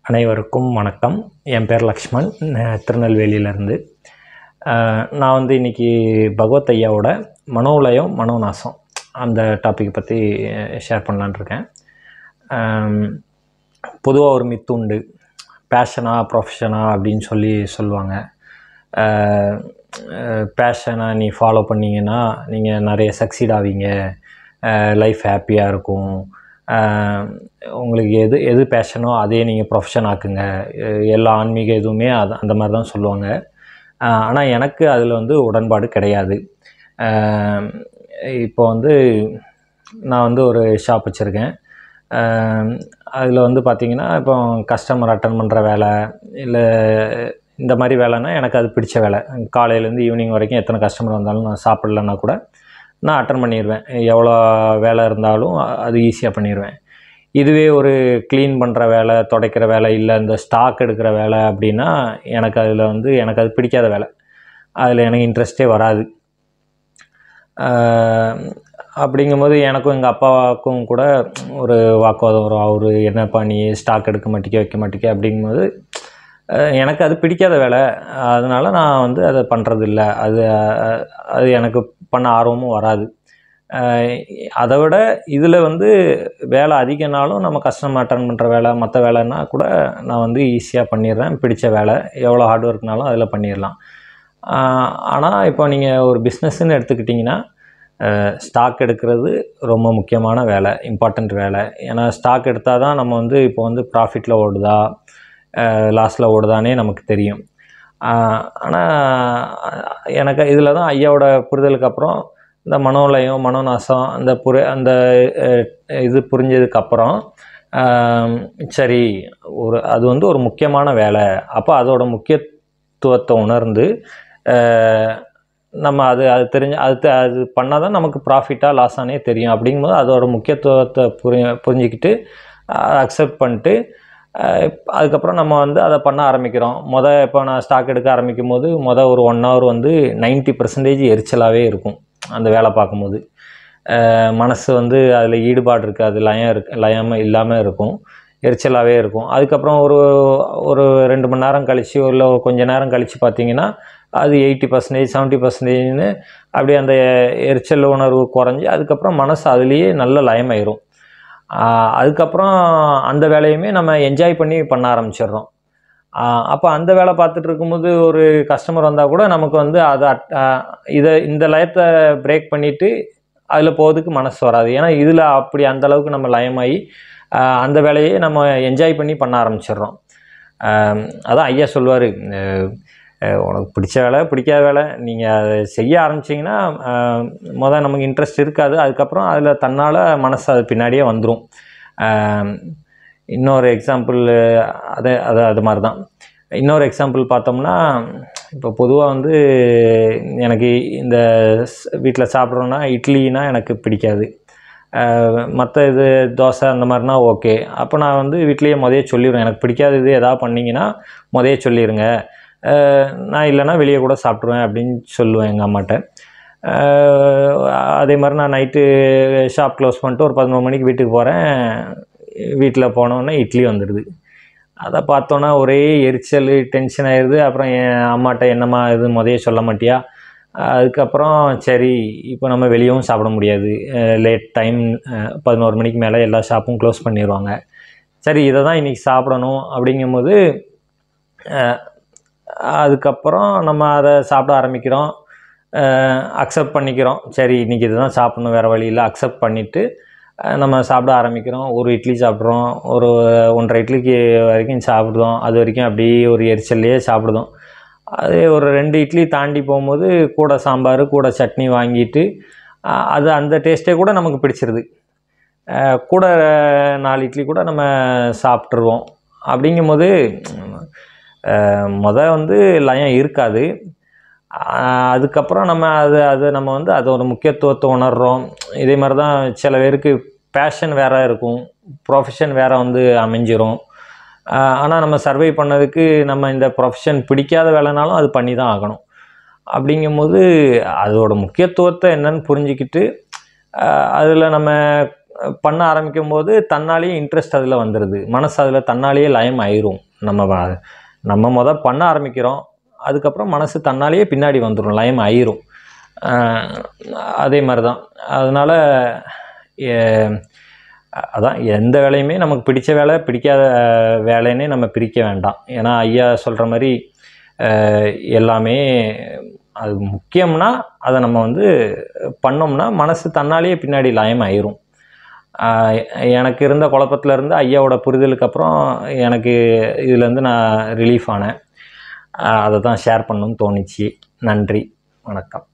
அனைவருக்கும் வணக்கம் என் பேர் லக்ஷ்மண் நான் திருநெல்வேலியிலேருந்து நான் வந்து இன்றைக்கி பகவத் ஐயாவோட மனோலயம் மனோநாசம் அந்த டாபிக் பற்றி ஷேர் பண்ணலான்னு இருக்கேன் பொதுவாக ஒரு மித்து உண்டு பேஷனா ப்ரொஃபஷனா அப்படின்னு சொல்லி சொல்லுவாங்க பேஷனை நீ ஃபாலோ பண்ணிங்கன்னா நீங்கள் நிறைய சக்சீட் ஆவீங்க லைஃப் ஹாப்பியாக இருக்கும் ஆஹ் உங்களுக்கு எது எது பேஷனோ அதே நீங்கள் ப்ரொஃபஷன் ஆக்குங்க அஹ் எல்லா ஆன்மீக இதுவுமே அது அந்த மாதிரி தான் சொல்லுவாங்க ஆனால் எனக்கு அதில் வந்து உடன்பாடு கிடையாது ஆஹ் இப்போ வந்து நான் வந்து ஒரு ஷாப் வச்சுருக்கேன் அதில் வந்து பார்த்திங்கன்னா இப்போ கஸ்டமர் அட்டன் பண்ணுற வேலை இல்லை இந்த மாதிரி வேலைன்னா எனக்கு அது பிடிச்ச வேலை காலையிலேருந்து ஈவினிங் வரைக்கும் எத்தனை கஸ்டமர் வந்தாலும் நான் சாப்பிட்லன்னா கூட நான் அட்டன் பண்ணிடுவேன் எவ்வளோ வேலை இருந்தாலும் அது ஈஸியாக பண்ணிடுவேன் இதுவே ஒரு க்ளீன் பண்ணுற வேலை துடைக்கிற வேலை இல்லை இந்த ஸ்டாக் எடுக்கிற வேலை அப்படின்னா எனக்கு அதில் வந்து எனக்கு அது பிடிக்காத வேலை அதில் எனக்கு இன்ட்ரெஸ்ட்டே வராது அப்படிங்கும்போது எனக்கும் எங்கள் அப்பாவுக்கும் கூட ஒரு வாக்குவாதம் வரும் அவர் என்னப்பா நீ ஸ்டாக் எடுக்க மாட்டேக்க வைக்க மாட்டேக்க அப்படிங்கும்போது எனக்கு அது பிடிக்காத வேலை அதனால் நான் வந்து அதை பண்ணுறதில்ல அது அது எனக்கு பண்ண ஆர்வமும் வராது அதை விட இதில் வந்து வேலை அதிகனாலும் நம்ம கஸ்டமர் அட்டன் பண்ணுற வேலை மற்ற வேலைன்னா கூட நான் வந்து ஈஸியாக பண்ணிடுறேன் பிடிச்ச வேலை எவ்வளோ ஹார்ட் ஒர்க்னாலும் அதில் பண்ணிடலாம் ஆனால் இப்போ நீங்கள் ஒரு பிஸ்னஸ்ன்னு எடுத்துக்கிட்டிங்கன்னா ஸ்டாக் எடுக்கிறது ரொம்ப முக்கியமான வேலை இம்பார்ட்டண்ட் வேலை ஏன்னா ஸ்டாக் எடுத்தால் தான் நம்ம வந்து இப்போ வந்து ப்ராஃபிட்டில் ஓடுதா லாஸில் ஓடுதானே நமக்கு தெரியும் ஆனால் எனக்கு இதில் தான் ஐயாவோட புரிதலுக்கு அப்புறம் இந்த மனோலயம் மனோநாசம் அந்த புரி அந்த இது புரிஞ்சதுக்கப்புறம் சரி ஒரு அது வந்து ஒரு முக்கியமான வேலை அப்போ அதோட முக்கியத்துவத்தை உணர்ந்து நம்ம அது அது தெரிஞ்சு அது அது பண்ணால் தான் நமக்கு ப்ராஃபிட்டாக லாஸானே தெரியும் அப்படிங்கும்போது அதோட முக்கியத்துவத்தை புரி புரிஞ்சிக்கிட்டு அக்செப்ட் பண்ணிட்டு அதுக்கப்புறம் நம்ம வந்து அதை பண்ண ஆரம்பிக்கிறோம் மொதல் இப்போ நான் ஸ்டாக் எடுக்க ஆரம்பிக்கும் போது மொதல் ஒரு ஒன் ஹவர் வந்து நைன்ட்டி பர்சன்டேஜ் எரிச்சலாகவே இருக்கும் அந்த வேலை பார்க்கும்போது மனசு வந்து அதில் ஈடுபாடு இருக்காது லயம் இருக்கு லயம் இல்லாமல் இருக்கும் எரிச்சலாகவே இருக்கும் அதுக்கப்புறம் ஒரு ஒரு ரெண்டு மணி நேரம் கழித்து இல்லை கொஞ்ச நேரம் கழித்து பார்த்தீங்கன்னா அது எயிட்டி பர்சன்டேஜ் செவன்ட்டி பர்சன்டேஜ்னு அப்படியே அந்த எரிச்சல் உணர்வு குறைஞ்சி அதுக்கப்புறம் மனசு அதுலேயே நல்ல லயமாயிரும் அதுக்கப்புறம் அந்த வேலையுமே நம்ம என்ஜாய் பண்ணி பண்ண ஆரம்பிச்சிடுறோம் அப்போ அந்த வேலை பார்த்துட்டு இருக்கும்போது ஒரு கஸ்டமர் வந்தால் கூட நமக்கு வந்து அதை இதை இந்த லயத்தை பிரேக் பண்ணிவிட்டு அதில் போகிறதுக்கு மனசு வராது ஏன்னா இதில் அப்படி அந்த அளவுக்கு நம்ம லயமாகி அந்த வேலையை நம்ம என்ஜாய் பண்ணி பண்ண ஆரம்பிச்சிடுறோம் அதான் ஐயா சொல்லுவார் உனக்கு பிடிச்ச வேலை பிடிக்காத வேலை நீங்கள் அதை செய்ய ஆரம்பிச்சிங்கன்னா மொதல் நமக்கு இன்ட்ரெஸ்ட் இருக்காது அதுக்கப்புறம் அதில் தன்னால் மனசு அது பின்னாடியே வந்துடும் இன்னொரு எக்ஸாம்பிள் அதே அது அது மாதிரி தான் இன்னொரு எக்ஸாம்பிள் பார்த்தோம்னா இப்போ பொதுவாக வந்து எனக்கு இந்த வீட்டில் சாப்பிட்றோன்னா இட்லினா எனக்கு பிடிக்காது மற்ற இது தோசை அந்த மாதிரினா ஓகே அப்போ நான் வந்து வீட்லேயே முதைய சொல்லிடுவேன் எனக்கு பிடிக்காத இது எதாவது பண்ணிங்கன்னா முதைய சொல்லிடுங்க நான் இல்லைன்னா வெளியே கூட சாப்பிட்ருவேன் அப்படின்னு சொல்லுவேன் எங்கள் அம்மாட்ட அதே மாதிரி நான் நைட்டு ஷாப் க்ளோஸ் பண்ணிட்டு ஒரு பதினோரு மணிக்கு வீட்டுக்கு போகிறேன் வீட்டில் போனோன்னே இட்லி வந்துடுது அதை பார்த்தோன்னா ஒரே எரிச்சல் டென்ஷன் ஆயிடுது அப்புறம் என் அம்மாட்ட என்னம்மா இது முதைய சொல்ல மாட்டியா அதுக்கப்புறம் சரி இப்போ நம்ம வெளியவும் சாப்பிட முடியாது லேட் டைம் பதினோரு மணிக்கு மேலே எல்லா ஷாப்பும் க்ளோஸ் பண்ணிடுவாங்க சரி இதை தான் இன்றைக்கி சாப்பிடணும் அப்படிங்கும்போது அதுக்கப்புறம் நம்ம அதை சாப்பிட ஆரம்பிக்கிறோம் அக்செப்ட் பண்ணிக்கிறோம் சரி இன்றைக்கி இதுதான் சாப்பிடணும் வேறு வழியில் அக்செப்ட் பண்ணிவிட்டு நம்ம சாப்பிட ஆரம்பிக்கிறோம் ஒரு இட்லி சாப்பிட்றோம் ஒரு ஒன்றரை இட்லிக்கு வரைக்கும் சாப்பிடுதோம் அது வரைக்கும் அப்படியே ஒரு எரிச்சல்லையே சாப்பிடுதோம் அது ஒரு ரெண்டு இட்லி தாண்டி போகும்போது கூட சாம்பார் கூட சட்னி வாங்கிட்டு அது அந்த டேஸ்ட்டே கூட நமக்கு பிடிச்சிருது கூட நாலு இட்லி கூட நம்ம சாப்பிட்ருவோம் அப்படிங்கும்போது முத வந்து லயம் இருக்காது அதுக்கப்புறம் நம்ம அது அது நம்ம வந்து அதோட முக்கியத்துவத்தை உணர்கிறோம் இதே மாதிரி தான் சில பேருக்கு பேஷன் வேறு இருக்கும் ப்ரொஃபஷன் வேறு வந்து அமைஞ்சிரும் ஆனால் நம்ம சர்வை பண்ணதுக்கு நம்ம இந்த ப்ரொஃபஷன் பிடிக்காத வேலைனாலும் அது பண்ணி தான் ஆகணும் அப்படிங்கும்போது அதோட முக்கியத்துவத்தை என்னன்னு புரிஞ்சுக்கிட்டு அதில் நம்ம பண்ண ஆரம்பிக்கும் போது தன்னாலேயே இன்ட்ரெஸ்ட் அதில் வந்துடுது மனசு அதில் தன்னாலேயே லயம் ஆயிரும் நம்ம வ- நம்ம முத பண்ண ஆரம்பிக்கிறோம் அதுக்கப்புறம் மனசு தன்னாலேயே பின்னாடி வந்துடும் லயம் ஆயிரும் ஆஹ் அதே மாதிரி தான் அதனால் அதான் எந்த வேலையுமே நமக்கு பிடிச்ச வேலை பிடிக்காத அஹ், வேலைன்னே நம்ம பிரிக்க வேண்டாம் ஏன்னா ஐயா சொல்கிற மாதிரி அஹ், எல்லாமே அது முக்கியம்னா அதை நம்ம வந்து பண்ணோம்னா மனசு தன்னாலேயே பின்னாடி லயம் ஆயிரும் ஆஹ் எனக்கு இருந்த குழப்பத்துல இருந்து ஐயாவோட புரிதலுக்கு அப்புறம் எனக்கு இதுலேருந்து நான் ரிலீஃப் ஆனேன் ஆஹ் அதை தான் ஷேர் பண்ணணும்னு தோணுச்சு நன்றி வணக்கம்